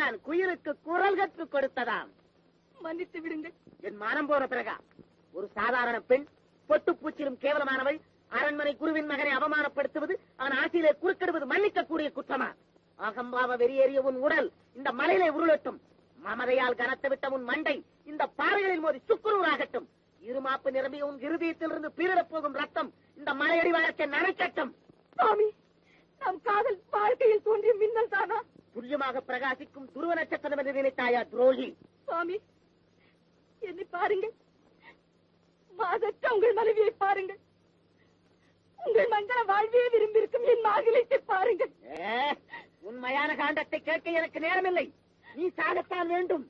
தான் குயிலுக்கு குரல் கற்றுக் கொடுத்ததாம் மன்னித்து விடுங்கள் என் மானம் போன பிறகா ஒரு சாதாரண பெண் பொட்டுப்பூச்சிலும் கேவலமானவள் அரண்மனை குருவின் மகனை அவமானப்படுத்துவது அவன் ஆசையிலே குறுக்கிடுவது மன்னிக்கக்கூடிய குற்றமா அகம்பாவ வெறியேறிய உன் உடல் இந்த மலையிலே உருளட்டும் மமதையால் கனத்து விட்ட உன் மண்டை இந்த பாறைகளில் மோதி சுக்குநூறாகட்டும் இருமாப்பு நிரம்பிய உன் இருதயத்திலிருந்து பீரிடப் போகும் ரத்தம் இந்த மலையடி வழக்கை நனைக்கட்டும் சுவாமி நம் காதல் வாழ்க்கையில் தோன்றிய மின்னல் தானா துல்லியமாக பிரகாசிக்கும் துருவ நட்சத்திரம் என்று நினைத்தாயா துரோகி சுவாமி என்னை பாருங்கள் மாதற்ற உங்கள் மனைவியை பாருங்கள் உங்கள் மங்கள வாழ்வையே விரும்பியிருக்கும் என் மாகிலத்தை பாருங்கள் ஏ, உன் மயான காண்டத்தை கேட்க எனக்கு நேரமில்லை நீ சாகத்தான் வேண்டும்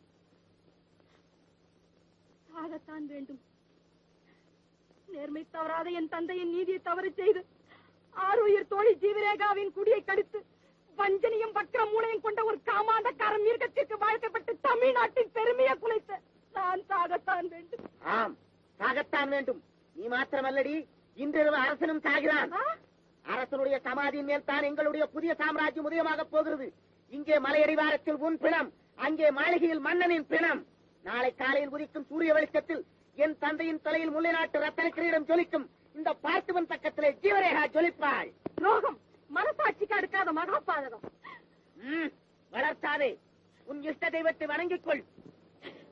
சாகத்தான் வேண்டும் நேர்மை தவறாத என் தந்தையின் நீதியை தவறு செய்து ஆறுயிர் தோழி ஜீவரேகாவின் குடியை கடித்து வஞ்சனையும் வக்கர மூளையும் கொண்ட ஒரு காமாண்டக்கார மிருகத்திற்கு வாழ்க்கப்பட்டு தமிழ்நாட்டின் பெருமையை குலைத்த நான் சாகத்தான் வேண்டும் ஆம் சாகத்தான் வேண்டும் நீ மாத்திரமல்லடி இன்றிரவு அரசனும் சாகிறான் ஆ? அரசனுடைய சமாதியின் மேல் தான் எங்களுடைய புதிய சாம்ராஜ்யம் உதயமாக போகிறது இங்கே மலையடிவாரத்தில் உன் பிணம் அங்கே மாளிகையில் மன்னனின் பிணம் நாளை காலையில் உதிக்கும் சூரிய வெளிச்சத்தில் என் தந்தையின் தலையில் முல்லை நாட்டு ரத்தன கிரீடம் ஜொலிக்கும் இந்த பார்த்திபன் பக்கத்திலே ஜீவரேகா ஜொலிப்பாள் துரோகம் மனசாட்சிக்கு அடுக்காத மகாபாதகம் ம், வளர்த்தாதே உன் இஷ்ட தெய்வத்தை வணங்கிக் கொள்